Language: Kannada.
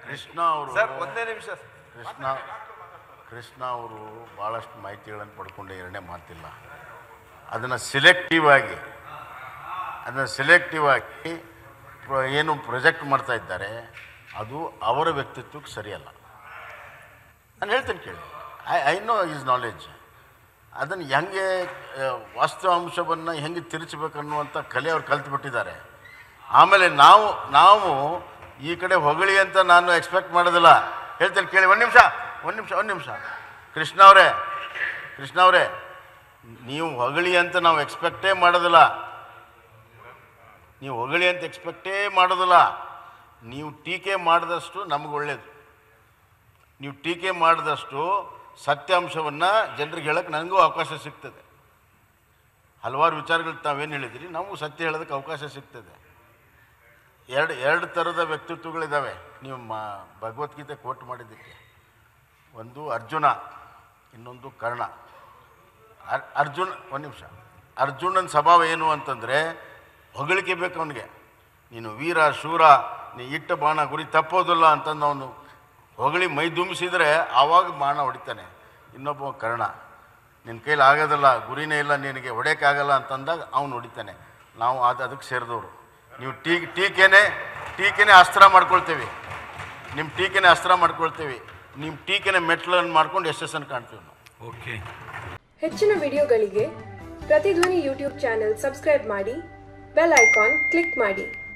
ಕೃಷ್ಣ ಅವರು ಸರ್ ಒಂದೇ ನಿಮಿಷ ಕೃಷ್ಣ ಕೃಷ್ಣ ಅವರು ಭಾಳಷ್ಟು ಮಾಹಿತಿಗಳನ್ನು ಪಡ್ಕೊಂಡು ಎರಡನೇ ಮಾತಿಲ್ಲ ಅದನ್ನು ಸಿಲೆಕ್ಟಿವ್ ಆಗಿ ಅದನ್ನು ಸಿಲೆಕ್ಟಿವ್ ಆಗಿ ಪ್ರ- ಏನು ಪ್ರೊಜೆಕ್ಟ್ ಮಾಡ್ತಾ ಇದ್ದಾರೆ ಅದು ಅವರ ವ್ಯಕ್ತಿತ್ವಕ್ಕೆ ಸರಿಯಲ್ಲ ನಾನು ಹೇಳ್ತೇನೆ ಕೇಳಿ I I know is knowledge ಅದನ್ನು ಹೆಂಗೆ ಆ, ವಾಸ್ತವಾಂಶವನ್ನು ಹೆಂಗೆ ತಿರುಚಬೇಕನ್ನುವಂಥ ಕಲೆ ಅವ್ರು ಕಲ್ತ್ಬಿಟ್ಟಿದ್ದಾರೆ ಆಮೇಲೆ ನಾವು ನಾವು ಈ ಕಡೆ ಹೊಗಳಿ ಅಂತ ನಾನು ಎಕ್ಸ್ಪೆಕ್ಟ್ ಮಾಡೋದಿಲ್ಲ ಹೇಳ್ತೇನೆ ಕೇಳಿ ಒಂದು ನಿಮಿಷ ಒಂದು ನಿಮಿಷ ಒಂದು ನಿಮಿಷ ಕೃಷ್ಣ ಅವರೇ ಕೃಷ್ಣ ಅವರೇ ನೀವು ಹೊಗಳಿ ಅಂತ ನಾವು ಎಕ್ಸ್ಪೆಕ್ಟೇ ಮಾಡೋದಿಲ್ಲ ನೀವು ಹೊಗಳಿ ಅಂತ ಎಕ್ಸ್ಪೆಕ್ಟೇ ಮಾಡೋದಿಲ್ಲ ನೀವು ಟೀಕೆ ಮಾಡಿದಷ್ಟು ನಮ್ಗೆ ಒಳ್ಳೇದು ನೀವು ಟೀಕೆ ಮಾಡಿದಷ್ಟು ಸತ್ಯಾಂಶವನ್ನು ಜನರಿಗೆ ಹೇಳಕ್ಕೆ ನನಗೂ ಅವಕಾಶ ಸಿಗ್ತದೆ ಹಲವಾರು ವಿಚಾರಗಳು ತಾವೇನು ಹೇಳಿದಿರಿ ನಮಗೂ ಸತ್ಯ ಹೇಳೋದಕ್ಕೆ ಅವಕಾಶ ಸಿಗ್ತದೆ ಎರಡು ಎರಡು ಥರದ ವ್ಯಕ್ತಿತ್ವಗಳಿದ್ದಾವೆ ನೀವು ಮಾ ಭಗವದ್ಗೀತೆ ಕೋಟ್ ಮಾಡಿದ್ದಕ್ಕೆ ಒಂದು ಅರ್ಜುನ ಇನ್ನೊಂದು ಕರ್ಣ ಅರ್ ಅರ್ಜುನ್ ಒಂದು ನಿಮಿಷ ಅರ್ಜುನನ ಸ್ವಭಾವ ಏನು ಅಂತಂದರೆ ಹೊಗಳಿಕೆ ಬೇಕು ಅವನಿಗೆ ನೀನು ವೀರ ಶೂರ ನೀ ಇಟ್ಟ ಬಾಣ ಗುರಿ ತಪ್ಪೋದಿಲ್ಲ ಅಂತಂದು ಅವನು ಹೊಗಳಿ ಮೈ ದುಂಬಿಸಿದರೆ ಆವಾಗ ಬಾಣ ಹೊಡಿತಾನೆ ಇನ್ನೊಬ್ಬ ಕರ್ಣ ನಿನ್ನ ಕೈಲಿ ಆಗೋದಿಲ್ಲ ಗುರಿನೇ ಇಲ್ಲ ನಿನಗೆ ಹೊಡೆಯೋಕ್ಕಾಗಲ್ಲ ಅಂತಂದಾಗ ಅವನು ಹೊಡಿತಾನೆ ನಾವು ಅದು ಅದಕ್ಕೆ ಸೇರಿದವರು ನೀವು ಟೀ ಟೀಕೆನೇ ಟೀಕೆನೇ ಅಸ್ತ್ರ ಮಾಡ್ಕೊಳ್ತೀವಿ ನಿಮ್ಮ ಟೀಕೆನೇ ಅಸ್ತ್ರ ಮಾಡ್ಕೊಳ್ತೀವಿ ನಿಮ್ಮ ಟೀಕೆನೇ ಮೆಟ್ಲನ್ನು ಮಾಡ್ಕೊಂಡು ಯಶಸ್ಸನ್ನು ಕಾಣ್ತೀವಿ ನಾವು ಓಕೆ ಹೆಚ್ಚಿನ ವಿಡಿಯೋಗಳಿಗೆ ಪ್ರತಿಧ್ವನಿ ಯೂಟ್ಯೂಬ್ ಚಾನೆಲ್ ಸಬ್ಸ್ಕ್ರೈಬ್ ಮಾಡಿ ಬೆಲ್ ಐಕಾನ್ ಕ್ಲಿಕ್ ಮಾಡಿ